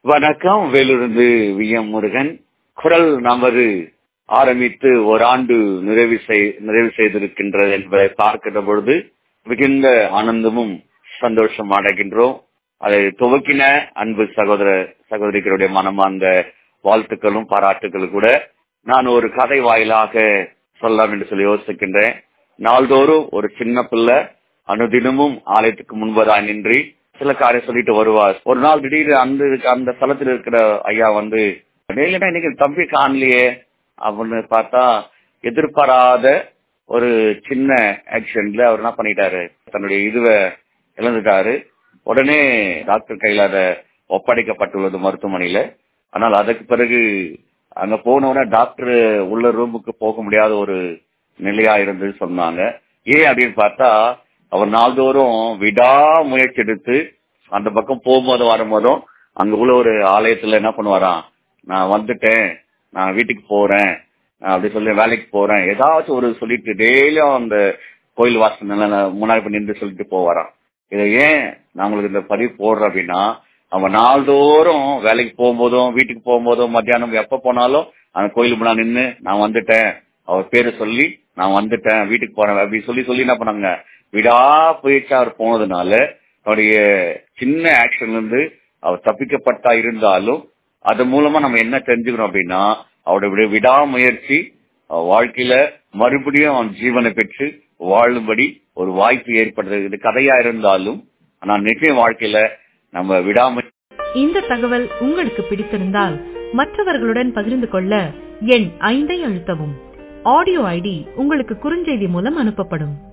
வணக்கம் வேலிருந்து V M Murugan குரல் நமது ஆரம்பித்து ஓராண்டு நிறைவு செய் நிறைவு செய்திருக்கின்றது என்பதை பார்க்கின்ற பொழுது மிகுந்த ஆனந்தமும் சந்தோஷம் அடைகின்றோம் அதை துவக்கின அன்பு சகோதர சகோதரிகளுடைய மனமார்ந்த வாழ்த்துக்களும் பாராட்டுகளும் கூட நான் ஒரு கதை வாயிலாக சொல்லலாம் என்று சொல்லி யோசிக்கின்றேன் நாள்தோறும் ஒரு சின்ன பிள்ளை அனுதினமும் ஆலயத்துக்கு முன்பதாய் நின்று சில காரியம் சொல்லிட்டு வருவார் ஒரு நாள் திடீர்னு அந்த அந்த ஸ்தலத்தில் இருக்கிற ஐயா வந்து டெய்லினா இன்னைக்கு தம்பி காணலையே அப்படின்னு பார்த்தா எதிர்பாராத ஒரு சின்ன ஆக்சிடென்ட்ல அவர் என்ன பண்ணிட்டாரு தன்னுடைய இதுவை இழந்துட்டாரு உடனே டாக்டர் கையில அதை ஒப்படைக்கப்பட்டுள்ளது மருத்துவமனையில ஆனால் அதற்கு பிறகு அங்க போனவன டாக்டர் உள்ள ரூமுக்கு போக முடியாத ஒரு நிலையா இருந்து சொன்னாங்க ஏன் அப்படின்னு பார்த்தா அவர் நாள்தோறும் விடா முயற்சி எடுத்து அந்த பக்கம் போகும்போதும் வரும்போதும் அங்க உள்ள ஒரு ஆலயத்துல என்ன பண்ணுவாராம் நான் வந்துட்டேன் நான் வீட்டுக்கு போறேன் அப்படி சொல்லி வேலைக்கு போறேன் ஏதாச்சும் ஒரு சொல்லிட்டு டெய்லியும் அந்த கோயில் வாசல் முன்னாடி போய் நின்று சொல்லிட்டு போவாராம் இதை ஏன் நான் உங்களுக்கு இந்த பதிவு போடுறேன் அப்படின்னா அவன் நாள்தோறும் வேலைக்கு போகும்போதும் வீட்டுக்கு போகும்போதும் மத்தியானம் எப்ப போனாலும் அந்த கோயிலுக்கு முன்னாடி நின்று நான் வந்துட்டேன் அவர் பேரை சொல்லி நான் வந்துட்டேன் வீட்டுக்கு போறேன் அப்படி சொல்லி சொல்லி என்ன பண்ணாங்க விடா போயிட்டு அவர் போனதுனால அவருடைய சின்ன ஆக்ஷன்ல இருந்து அவர் தப்பிக்கப்பட்டா இருந்தாலும் அது மூலமா நம்ம என்ன தெரிஞ்சுக்கணும் அப்படின்னா அவருடைய விடாமுயற்சி வாழ்க்கையில மறுபடியும் அவன் ஜீவனை பெற்று வாழும்படி ஒரு வாய்ப்பு ஏற்படுறது இது கதையா இருந்தாலும் ஆனா நிச்சய வாழ்க்கையில நம்ம விடாம இந்த தகவல் உங்களுக்கு பிடித்திருந்தால் மற்றவர்களுடன் பகிர்ந்து கொள்ள எண் ஐந்தை அழுத்தவும் ஆடியோ ஐடி உங்களுக்கு குறுஞ்செய்தி மூலம் அனுப்பப்படும்